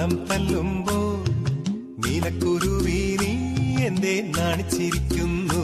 താളം തല്ലുമ്പോ നീലക്കുരുവി നീ എന്റെ നാണിച്ചിരിക്കുന്നു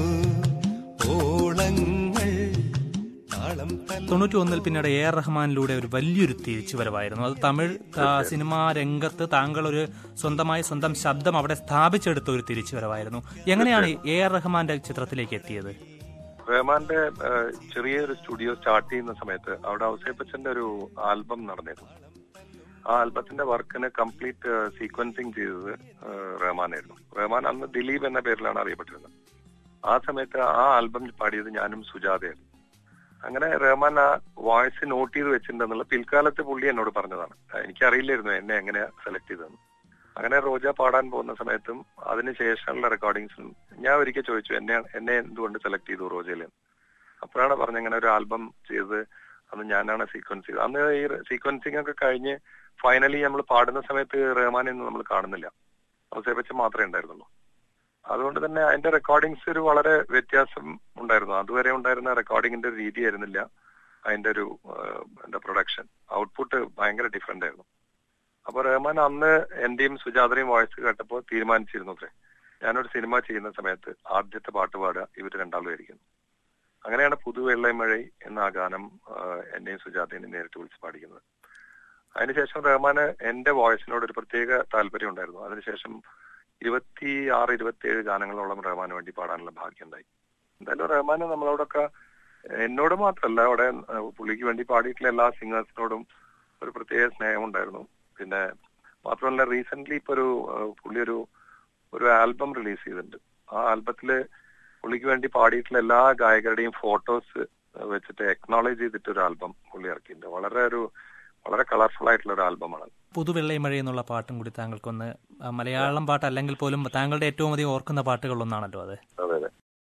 ഓളങ്ങൾ താളം തല്ലും തൊണ്ണൂറ്റി ഒന്നിൽ പിന്നീട് എ ആർ റഹ്മാനിലൂടെ ഒരു വലിയൊരു തിരിച്ചുവരവായിരുന്നു അത് തമിഴ് ആ, സിനിമാ രംഗത്ത് താങ്കൾ ഒരു സ്വന്തമായി സ്വന്തം ശബ്ദം അവിടെ സ്ഥാപിച്ചെടുത്ത ഒരു തിരിച്ചുവരവായിരുന്നു എങ്ങനെയാണ് എ ആർ റഹ്മാന്റെ ചിത്രത്തിലേക്ക് എത്തിയത് റഹ്മാന്റെ ഏഹ്, ചെറിയൊരു സ്റ്റുഡിയോ സ്റ്റാർട്ട് ചെയ്യുന്ന സമയത്ത് അവിടെ ഔസേപ്പച്ചന്റെ ഒരു ആൽബം നടന്നിരുന്നു ആ ആൽബത്തിന്റെ വർക്കിന് കംപ്ലീറ്റ് സീക്വൻസിങ് ചെയ്തത് ഏഹ്, റഹ്മാനായിരുന്നു റഹ്മാൻ അന്ന് ദിലീപ് എന്ന പേരിലാണ് അറിയപ്പെട്ടിരുന്നത് ആ സമയത്ത് ആ ആൽബം പാടിയത് ഞാനും സുജാതയായിരുന്നു അങ്ങനെ റഹ്മാൻ ആ വോയിസ് നോട്ട് ചെയ്ത് വെച്ചിട്ടുണ്ടെന്നുള്ള പിൽക്കാലത്ത് പുള്ളി എന്നോട് പറഞ്ഞതാണ് എനിക്കറിയില്ലായിരുന്നു എന്നെ എങ്ങനെ സെലക്ട് ചെയ്തതെന്ന് അങ്ങനെ റോജ പാടാൻ പോകുന്ന സമയത്തും അതിനുശേഷമുള്ള റെക്കോർഡിങ്സിലും ഞാൻ ഒരിക്കൽ ചോദിച്ചു എന്നെ എന്നെ എന്തുകൊണ്ട് സെലക്ട് ചെയ്തു റോജയിൽ അപ്പോഴാണ് പറഞ്ഞ ഇങ്ങനെ ഒരു ആൽബം ചെയ്ത് അന്ന് ഞാനാണ് സീക്വൻസ് ചെയ്തത് അന്ന് ഈ സീക്വൻസിങ് ഒക്കെ കഴിഞ്ഞ് ഫൈനലി നമ്മൾ പാടുന്ന സമയത്ത് റഹ്മാനൊന്നും നമ്മൾ കാണുന്നില്ല ഔസേപ്പച്ചൻ മാത്രമേ ഉണ്ടായിരുന്നുള്ളൂ അതുകൊണ്ട് തന്നെ അതിന്റെ റെക്കോർഡിങ്സ് ഒരു വളരെ വ്യത്യാസം ഉണ്ടായിരുന്നു അതുവരെ ഉണ്ടായിരുന്ന റെക്കോർഡിങ്ങിന്റെ രീതി ആയിരുന്നില്ല അതിന്റെ ഒരു ഏഹ്, എന്താ പ്രൊഡക്ഷൻ ഔട്ട്പുട്ട് ഭയങ്കര ഡിഫറെന്റ് ആയിരുന്നു അപ്പൊ റഹ്മാൻ അന്ന് എന്റെയും സുജാതയും വോയിസ് കേട്ടപ്പോൾ തീരുമാനിച്ചിരുന്നു അത്രേ ഞാനൊരു സിനിമ ചെയ്യുന്ന സമയത്ത് ആദ്യത്തെ പാട്ട് പാടുക ഇവർ രണ്ടാളുമായിരിക്കുന്നു അങ്ങനെയാണ് പുതുവെള്ളை മഴ എന്ന ആ ഗാനം ആഹ്, എന്നെയും സുജാതയും നേരിട്ട് വിളിച്ച് പാടിക്കുന്നത് അതിനുശേഷം റഹ്മാന് എന്റെ വോയിസിനോട് ഒരു പ്രത്യേക താല്പര്യം ഉണ്ടായിരുന്നു അതിനുശേഷം ഇരുപത്തി ആറ് ഇരുപത്തി ഏഴ് ഗാനങ്ങളോളം റഹ്മാന് വേണ്ടി പാടാനുള്ള ഭാഗ്യം ഉണ്ടായി എന്തായാലും റഹ്മാന് നമ്മളോടൊക്കെ എന്നോട് മാത്രമല്ല അവിടെ ആഹ്, പുള്ളിക്ക് വേണ്ടി പാടിയിട്ടുള്ള എല്ലാ സിംഗേഴ്സിനോടും ഒരു പ്രത്യേക സ്നേഹം ഉണ്ടായിരുന്നു പിന്നെ മാത്രമല്ല റീസെന്റ് ഇപ്പൊ ഒരു ആഹ്, പുള്ളി ഒരു ഒരു ആൽബം റിലീസ് ചെയ്തിട്ടുണ്ട് ആ ആൽബത്തില് പുള്ളിക്ക് വേണ്ടി പാടിയിട്ടുള്ള എല്ലാ ഗായകരുടെയും ഫോട്ടോസ് വെച്ചിട്ട് എക്നോളജ് ചെയ്തിട്ട് ഒരു ആൽബം പുള്ളി ഇറക്കിയിട്ടുണ്ട് വളരെ ഒരു വളരെ കളർഫുൾ ആയിട്ടുള്ള ഒരു ആൽബമാണ് പുതുവെള്ളൈ മഴ എന്നുള്ള പാട്ടും കൂടി താങ്കൾക്കൊന്ന് ആ, മലയാളം പാട്ട് അല്ലെങ്കിൽ പോലും താങ്കളുടെ ഏറ്റവും അധികം ഓർക്കുന്ന പാട്ടുകളൊന്നാണല്ലോ അത് അതെ അതെ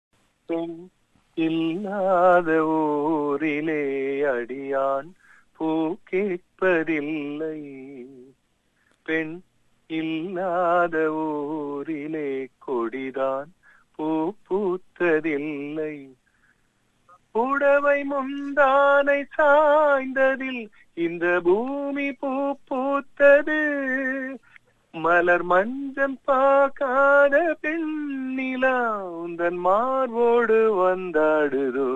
ഇല്ലാതെ ഊരിലെ അടിയാൻ പൂ കേൾപ്പതില്ലേ പെൺ ഇല്ലാതെ ஊரிலே கொடிதான் பூ பூத்ததில்லை புடவை முந்தானை சாய்ந்ததில் இந்த பூமி பூ பூத்தது மலர் மஞ்சம் பார்க்காத பெண்ணிலா உந்தன் மார்போடு வந்தாடுதோ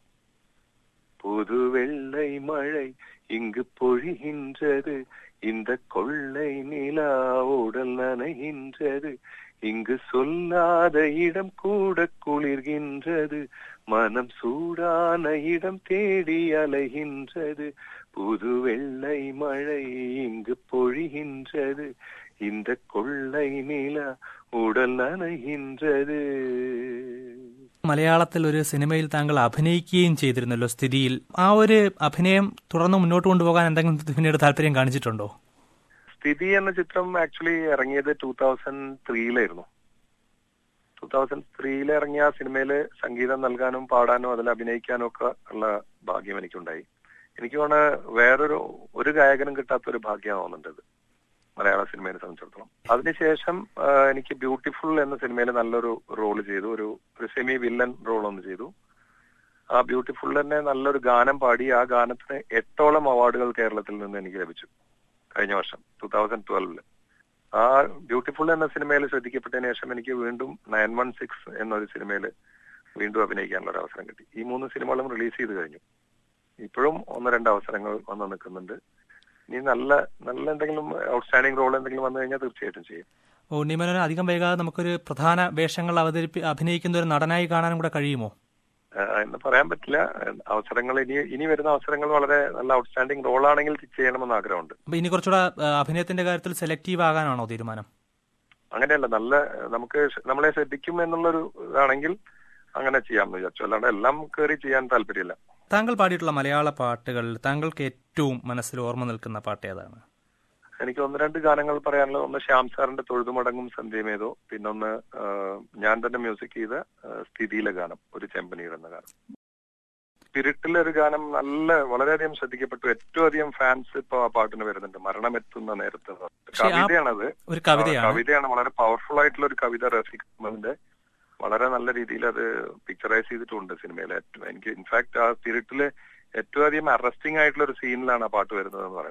புது வெள்ளை மழை இங்கு பொழிகின்றது இந்த கொள்ளை நிலா உடல் நனைகின்றது இங்கு சொல்லாத இடம் கூட குளிர்கின்றது மனம் சூடான இடம் தேடி அலைகின்றது புது வெள்ளை மழை இங்கு பொழிகின்றது இந்த கொள்ளை நிலா உடல் நனைகின்றது മലയാളത്തിൽ ഒരു സിനിമയിൽ താങ്കൾ അഭിനയിക്കുകയും ചെയ്തിരുന്നല്ലോ സ്ഥിതിയിൽ ആ ഒരു അഭിനയം തുടർന്ന് മുന്നോട്ട് കൊണ്ടുപോകാൻ എന്തെങ്കിലും പിന്നീട് താല്പര്യം കാണിച്ചിട്ടുണ്ടോ സ്ഥിതി എന്ന ചിത്രം ആക്ച്വലി ഇറങ്ങിയത് ടൂ തൗസൻഡ് ത്രീയിലായിരുന്നു ടൂ തൗസൻഡ് ത്രീയിൽ ഇറങ്ങിയ ആ സിനിമയില് സംഗീതം നൽകാനും പാടാനും അതിൽ അഭിനയിക്കാനും ഒക്കെ ഉള്ള ഭാഗ്യം എനിക്കുണ്ടായി എനിക്ക് തോന്നുന്നു വേറൊരു ഒരു ഗായകനും കിട്ടാത്ത ഒരു ഭാഗ്യമാവുന്നുണ്ട് ഇത് മലയാള സിനിമയെ സംബന്ധിച്ചിടത്തോളം അതിനുശേഷം ആ, എനിക്ക് ബ്യൂട്ടിഫുൾ എന്ന സിനിമയിൽ നല്ലൊരു റോൾ ചെയ്തു ഒരു ഒരു സെമി വില്ലൻ റോൾ ഒന്ന് ചെയ്തു ആ ബ്യൂട്ടിഫുൾ തന്നെ നല്ലൊരു ഗാനം പാടി ആ ഗാനത്തിന് എട്ടോളം അവാർഡുകൾ കേരളത്തിൽ നിന്ന് എനിക്ക് ലഭിച്ചു കഴിഞ്ഞ വർഷം ടൂ തൗസൻഡ് ട്വൽവില് ആ ബ്യൂട്ടിഫുൾ എന്ന സിനിമയിൽ ശ്രദ്ധിക്കപ്പെട്ടതിന് ശേഷം എനിക്ക് വീണ്ടും നയൻ വൺ സിക്സ് എന്നൊരു സിനിമയിൽ വീണ്ടും അഭിനയിക്കാനുള്ള ഒരു അവസരം കിട്ടി ഈ മൂന്ന് സിനിമകളും റിലീസ് ചെയ്ത് കഴിഞ്ഞു ഇപ്പോഴും ഒന്ന് രണ്ട് അവസരങ്ങൾ വന്ന് നിൽക്കുന്നുണ്ട് ഇനി നല്ല നല്ല എന്തെങ്കിലും ഔട്ട്സ്റ്റാൻഡിംഗ് റോൾ എന്തെങ്കിലും വന്നു കഴിഞ്ഞാൽ തീർച്ചയായിട്ടും ചെയ്യും ഉണ്ണിമേനോന് അധികം വൈകാതെ നമുക്കൊരു പ്രധാന വേഷങ്ങൾ അവതരിപ്പി അഭിനയിക്കുന്ന ഒരു നടനായി കാണാനും കൂടെ കഴിയുമോ ആഹ് എന്ന് പറയാൻ പറ്റില്ല അവസരങ്ങൾ ഇനി ഇനി വരുന്ന അവസരങ്ങൾ വളരെ നല്ല ഔട്ട്സ്റ്റാൻഡിംഗ് റോളാണെങ്കിൽ ചെയ്യണമെന്ന് ആഗ്രഹമുണ്ട് അപ്പൊ ഇനി കുറച്ചുകൂടെ ആ, അഭിനയത്തിന്റെ കാര്യത്തിൽ സെലക്റ്റീവ് ആകാനാണോ തീരുമാനം അങ്ങനെയല്ല നല്ല നമുക്ക് ഷ- നമ്മളെ ശ്രദ്ധിക്കും എന്നുള്ളൊരു ഇതാണെങ്കിൽ അങ്ങനെ ചെയ്യാമെന്ന് വിചാരിച്ചു അല്ലാണ്ട് എല്ലാം കയറി ചെയ്യാൻ താല്പര്യമില്ല താങ്കൾ പാടിയിട്ടുള്ള മലയാള പാട്ടുകളിൽ താങ്കൾക്ക് ഏറ്റവും മനസ്സിൽ ഓർമ്മ നിൽക്കുന്ന പാട്ട് ഏതാണ് എനിക്ക് ഒന്ന് രണ്ട് ഗാനങ്ങൾ പറയാനുള്ളത് ഒന്ന് ശ്യാം സാറിന്റെ തൊഴുതുമടങ്ങും സന്ധ്യമേതോ പിന്നൊന്ന് ആഹ്, ഞാൻ തന്നെ മ്യൂസിക് ചെയ്ത ആഹ്, സ്ഥിതിയിലെ ഗാനം ഒരു ചെമ്പനീർ എന്ന ഗാനം സ്പിരിറ്റിലെ ഒരു ഗാനം നല്ല വളരെയധികം ശ്രദ്ധിക്കപ്പെട്ടു ഏറ്റവും അധികം ഫാൻസ് ഇപ്പൊ ആ പാട്ടിന് വരുന്നുണ്ട് മരണമെത്തുന്ന നേരത്തെ എന്ന് പറഞ്ഞിട്ട്. പക്ഷേ ആ- കവിതയാണത് ഒരു കവിതയാണ് ആ, കവിതയാണ് വളരെ പവർഫുൾ ആയിട്ടുള്ള ഒരു കവിത റഫീഖ് വളരെ നല്ല രീതിയിൽ അത് പിക്ചറൈസ് ചെയ്തിട്ടുണ്ട് സിനിമയിൽ ഏറ്റവും എനിക്ക് ഇൻഫാക്ട് ആ സ്പിരിറ്റില് ഏറ്റവും അധികം അറസ്റ്റിംഗ് ആയിട്ടുള്ള ഒരു സീനിലാണ് ആ പാട്ട് വരുന്നത് എന്ന് പറയാം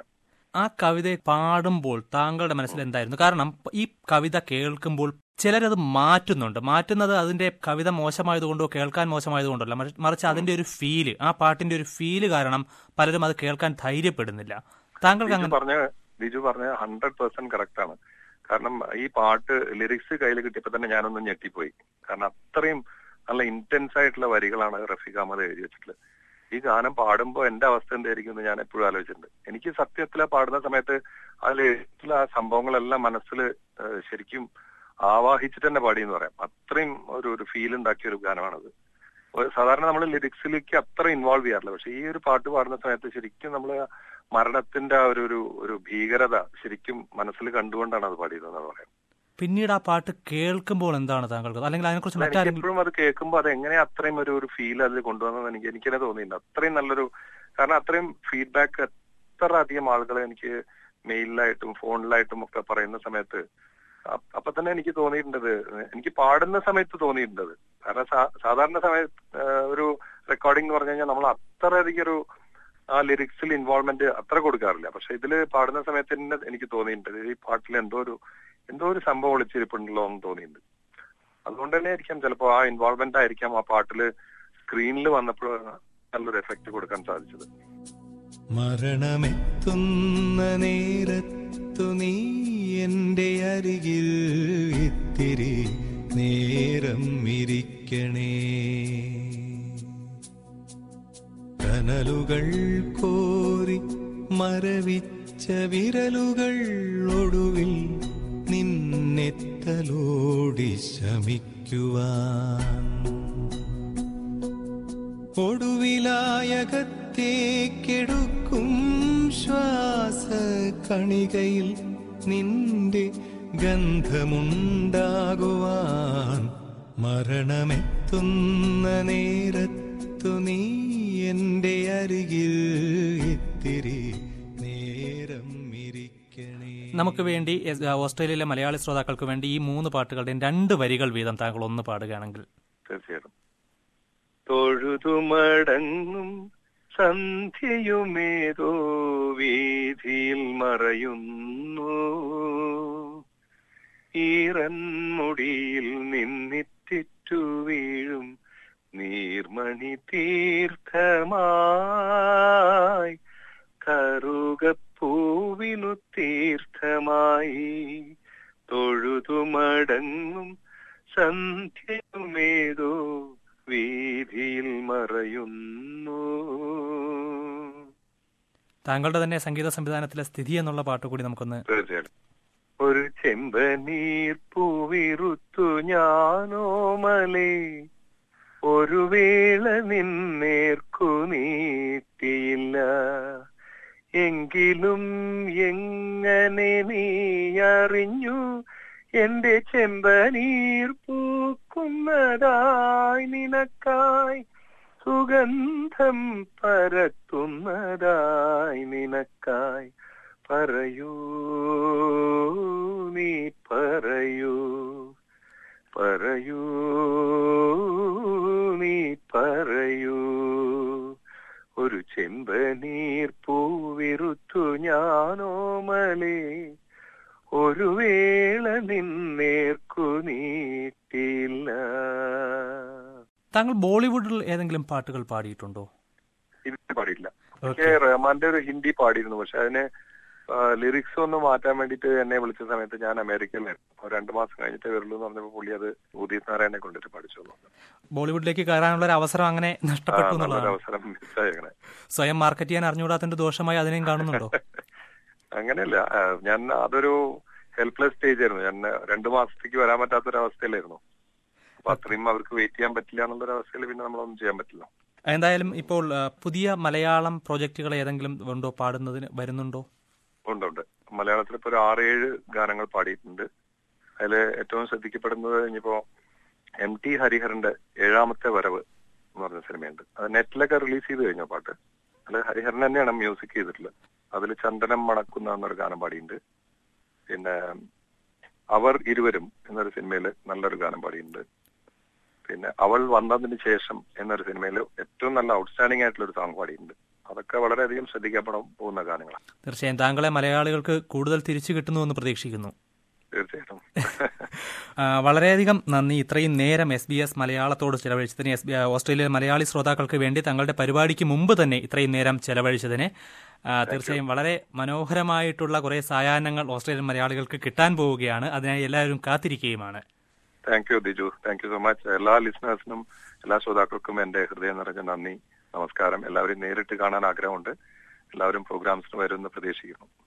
ആ കവിത പാടുമ്പോൾ താങ്കളുടെ മനസ്സിൽ എന്തായിരുന്നു കാരണം ഈ കവിത കേൾക്കുമ്പോൾ ചിലരത് മാറ്റുന്നുണ്ട് മാറ്റുന്നത് അതിന്റെ കവിത മോശമായതുകൊണ്ടോ കേൾക്കാൻ മോശമായതുകൊണ്ടല്ല മറി- മറിച്ച് അതിന്റെ ഒരു ഫീല് ആ പാട്ടിന്റെ ഒരു ഫീല് കാരണം പലരും അത് കേൾക്കാൻ ധൈര്യപ്പെടുന്നില്ല താങ്കൾക്ക് ബിജു അങ്ങനെ പറഞ്ഞ ബിജു പറഞ്ഞ ഹൺഡ്രഡ് പെർസെന്റ് കറക്റ്റ് ആണ് കാരണം ഈ പാട്ട് ലിറിക്സ് കയ്യിൽ കിട്ടിയപ്പോ തന്നെ ഞാനൊന്ന് ഞെട്ടിപ്പോയി കാരണം അത്രയും നല്ല ഇന്റൻസ് ആയിട്ടുള്ള വരികളാണ് റഫീഖ് അഹമ്മദ് എഴുതി വെച്ചിട്ടുള്ളത് ഈ ഗാനം പാടുമ്പോൾ എന്റെ അവസ്ഥ എന്തായിരിക്കും എന്ന് ഞാൻ എപ്പോഴും ആലോചിച്ചിട്ടുണ്ട് എനിക്ക് സത്യത്തിൽ ആ പാടുന്ന സമയത്ത് അതിൽ എഴുതിയിട്ടുള്ള ആ സംഭവങ്ങളെല്ലാം മനസ്സിൽ ശരിക്കും ആവാഹിച്ചിട്ട് തന്നെ പാടി എന്ന് പറയാം അത്രയും ഒരു ഒരു ഫീൽ ഉണ്ടാക്കിയ ഒരു ഗാനമാണത് ഒരു സാധാരണ നമ്മൾ ലിറിക്സിലേക്ക് അത്ര ഇൻവോൾവ് ചെയ്യാറില്ല പക്ഷെ ഈ ഒരു പാട്ട് പാടുന്ന സമയത്ത് ശരിക്കും നമ്മൾ മരണത്തിന്റെ ആ ഒരു ഒരു ഒരു ഭീകരത ശരിക്കും മനസ്സിൽ കണ്ടുകൊണ്ടാണ് അത് പാടിയത് എന്ന് പറയാം പിന്നീട് ആ പാട്ട് കേൾക്കുമ്പോൾ എന്താണ് താങ്കൾക്ക് അല്ലെങ്കിൽ അതിനെക്കുറിച്ച് എനിക്ക് മറ്റാരെങ്കിലും എപ്പോഴും അത് കേൾക്കുമ്പോൾ അത് എങ്ങനെ അത്രയും ഒരു ഒരു ഫീൽ അതിൽ കൊണ്ടുവന്നെന്ന് എനിക്ക് എനിക്ക് തന്നെ തോന്നിയിട്ടുണ്ട് അത്രയും നല്ലൊരു കാരണം അത്രയും ഫീഡ്ബാക്ക് എത്ര അധികം ആളുകൾ എനിക്ക് മെയിലിലായിട്ടും ഫോണിലായിട്ടും ഒക്കെ പറയുന്ന സമയത്ത് അ- അപ്പൊ തന്നെ എനിക്ക് തോന്നിയിട്ടുണ്ടത് എനിക്ക് പാടുന്ന സമയത്ത് തോന്നിയിട്ടുണ്ടത് കാരണം സാ- സാധാരണ സമയത്ത് ആ, ഒരു റെക്കോർഡിംഗ് എന്ന് പറഞ്ഞു കഴിഞ്ഞാൽ നമ്മൾ അത്ര അധികം ഒരു ആ ലിറിക്സിൽ ഇൻവോൾവ്മെന്റ് അത്ര കൊടുക്കാറില്ല പക്ഷെ ഇതില് പാടുന്ന സമയത്ത് തന്നെ എനിക്ക് തോന്നിയിട്ടുണ്ട് ഈ പാട്ടിൽ എന്തോ ഒരു എന്തോ ഒരു സംഭവം ഒളിച്ചിരിപ്പുണ്ടല്ലോ എന്ന് തോന്നിയിട്ടുണ്ട് അതുകൊണ്ട് തന്നെ ആയിരിക്കാം ചിലപ്പോ ആ ഇൻവോൾവ്മെന്റ് ആയിരിക്കാം ആ പാട്ടില് സ്ക്രീനിൽ വന്നപ്പോൾ നല്ലൊരു എഫക്ട് കൊടുക്കാൻ സാധിച്ചത് മരണമെത്തുന്ന നേരത്തു നീ എന്റെ അരികിൽ ഇത്തിരി നേരം ഇരിക്കണേ കനലുകൾ കോരി മരവിച്ച വിരലുകൾ ഒടുവിൽ നിന്നെത്തലോടി ശമിക്കുവാൻ ഒടുവിലായകത്തേക്കെടുക്കും ശ്വാസ കണികയിൽ നിന്റെ ഗന്ധമുണ്ടാകുവാൻ മരണമെത്തുന്ന നേരത്തു നീ എന്റെ അരികിൽ ഇത്തിരി നേരം ഇരിക്കണേ നമുക്ക് വേണ്ടി എസ്- ഓസ്ട്രേലിയയിലെ മലയാളി ശ്രോതാക്കൾക്ക് വേണ്ടി ഈ മൂന്ന് പാട്ടുകളുടെയും രണ്ട് വരികൾ വീതം താങ്കൾ ഒന്ന് പാടുകയാണെങ്കിൽ തീർച്ചയായിട്ടും തൊഴുതുമടങ്ങും സന്ധ്യയുമേതോ വീതിയിൽ മറയുന്നു ഈറൻമുടിയിൽ നിന്നിറ്റിറ്റു വീഴും നീർമണി തീർത്ഥമായി കറുകപ്പൂവിനു തീർത്ഥമായി തൊഴുതുമടങ്ങും സന്ധ്യയുമേതോ വീതിയിൽ മറയുന്നു താങ്കളുടെ തന്നെ സംഗീത സംവിധാനത്തിലെ സ്ഥിതി എന്നുള്ള പാട്ട് കൂടി നമുക്കൊന്ന് തീർച്ചയായിട്ടും ഒരു ചെമ്പനീർ പൂവിറുത്തു ഞാനോമലേ ഒരു വേള നിന്നേർക്കു നീട്ടിയില്ല എങ്കിലും എങ്ങനെ നീ അറിഞ്ഞു എന്റെ ചെമ്പനീർ പൂക്കുന്നതായി നിനക്കായി സുഗന്ധം പരത്തുന്നതായി നിനക്കായി പറയൂ നീ പറയൂ പറയൂ നീ പറയൂ ഒരു ചെമ്പനീർ പൂവിറുത്തു ഞാനോമലേ ഒരു വേള നിന്നേർക്കു നീട്ടില്ല താങ്കൾ ബോളിവുഡിൽ ഏതെങ്കിലും പാട്ടുകൾ പാടിയിട്ടുണ്ടോ ഹിന്ദി പാടിയില്ല Okay. എനിക്ക് റഹ്മാന്റെ ഒരു ഹിന്ദി പാടിയിരുന്നു പക്ഷെ അതിന് ലിറിക്സ് ഒന്ന് മാറ്റാൻ വേണ്ടിയിട്ട് എന്നെ വിളിച്ച സമയത്ത് ഞാൻ അമേരിക്കയിലായിരുന്നു ഒരു രണ്ടു മാസം കഴിഞ്ഞിട്ട് വരുള്ളൂ എന്ന് പറഞ്ഞപ്പോൾ പുള്ളി അത് ഉദിത് നാരായണനെ കൊണ്ടിട്ട് പഠിച്ചു എന്ന് പറഞ്ഞു. ബോളിവുഡിലേക്ക് കയറാനുള്ള ഒരു അവസരം അങ്ങനെ ആ, നഷ്ടപ്പെട്ടു നല്ലൊരു എന്നുള്ളതാണ് അവസരം മിസ്സായങ്ങനെ സ്വയം മാർക്കറ്റ് ചെയ്യാൻ അറിഞ്ഞുകൂടാത്തതിന്റെ ദോഷമായി അതിനെയും കാണുന്നുണ്ടോ അങ്ങനെയല്ല ആ, ഞാൻ അതൊരു ഹെൽപ്ലെസ് സ്റ്റേജ് ആയിരുന്നു ഞാൻ രണ്ടു മാസത്തേക്ക് വരാൻ പറ്റാത്തൊരവസ്ഥയിലായിരുന്നു അപ്പൊ അത്രയും അവർക്ക് വെയിറ്റ് ചെയ്യാൻ പറ്റില്ല എന്നുള്ളൊരു അവസ്ഥയിൽ പിന്നെ നമ്മളൊന്നും ചെയ്യാൻ പറ്റില്ല എന്തായാലും ഇപ്പോൾ ആ, പുതിയ മലയാളം പ്രോജക്റ്റുകൾ ഏതെങ്കിലും ഉണ്ടോ പാടുന്നതിന് വരുന്നുണ്ടോ ഉണ്ട് ഉണ്ട് മലയാളത്തിൽ ഇപ്പൊ ഒരു ആറേഴ് ഗാനങ്ങൾ പാടിയിട്ടുണ്ട് അതിൽ ഏറ്റവും ശ്രദ്ധിക്കപ്പെടുന്നത് ഇനിയിപ്പോ എം ടി ഹരിഹരന്റെ ഏഴാമത്തെ വരവ് എന്ന് പറഞ്ഞ സിനിമയുണ്ട് അത് നെറ്റിലൊക്കെ റിലീസ് ചെയ്ത് കഴിഞ്ഞു പാട്ട് അതിൽ ഹരിഹരൻ തന്നെയാണ് മ്യൂസിക് ചെയ്തിട്ടുള്ളത് അതിൽ ചന്ദനം മണക്കുന്ന എന്നൊരു ഗാനം പാടിയിട്ടുണ്ട് പിന്നെ അവർ ഇരുവരും എന്നൊരു സിനിമയിൽ നല്ലൊരു ഗാനം പാടിയിട്ടുണ്ട് പിന്നെ അവൾ വന്നതിന് ശേഷം എന്നൊരു സിനിമയിൽ ഏറ്റവും നല്ല ഔട്ട്സ്റ്റാൻഡിംഗ് ആയിട്ടുള്ള ഒരു സോങ് പാടിയിട്ടുണ്ട് അതൊക്കെ വളരെയധികം ശ്രദ്ധിക്കപ്പെടാൻ പോകുന്ന ഗാനങ്ങളാണ് തീർച്ചയായും താങ്കളെ മലയാളികൾക്ക് കൂടുതൽ തിരിച്ചു കിട്ടുന്നുവെന്ന് പ്രതീക്ഷിക്കുന്നു തീർച്ചയായിട്ടും ആ, വളരെയധികം നന്ദി ഇത്രയും നേരം എസ് ബി എസ് മലയാളത്തോട് ചെലവഴിച്ചതിന് എസ് ബി ഓസ്ട്രേലിയയിലെ മലയാളി ശ്രോതാക്കൾക്ക് വേണ്ടി തങ്ങളുടെ പരിപാടിക്ക് മുമ്പ് തന്നെ ഇത്രയും നേരം ചെലവഴിച്ചതിന് ആ, തീർച്ചയായും വളരെ മനോഹരമായിട്ടുള്ള കുറേ സായാഹ്നങ്ങൾ ഓസ്ട്രേലിയൻ മലയാളികൾക്ക് കിട്ടാൻ പോവുകയാണ് അതിനായി എല്ലാവരും കാത്തിരിക്കുകയുമാണ് thank you Diju thank you so much എല്ലാ ലിസണേഴ്സിനും എല്ലാ ശ്രോതാക്കൾക്കും എന്റെ ഹൃദയം നിറഞ്ഞ നന്ദി നമസ്കാരം എല്ലാവരെയും നേരിട്ട് കാണാൻ ആഗ്രഹമുണ്ട് എല്ലാവരും പ്രോഗ്രാംസിന് വരുമെന്ന് പ്രതീക്ഷിക്കുന്നു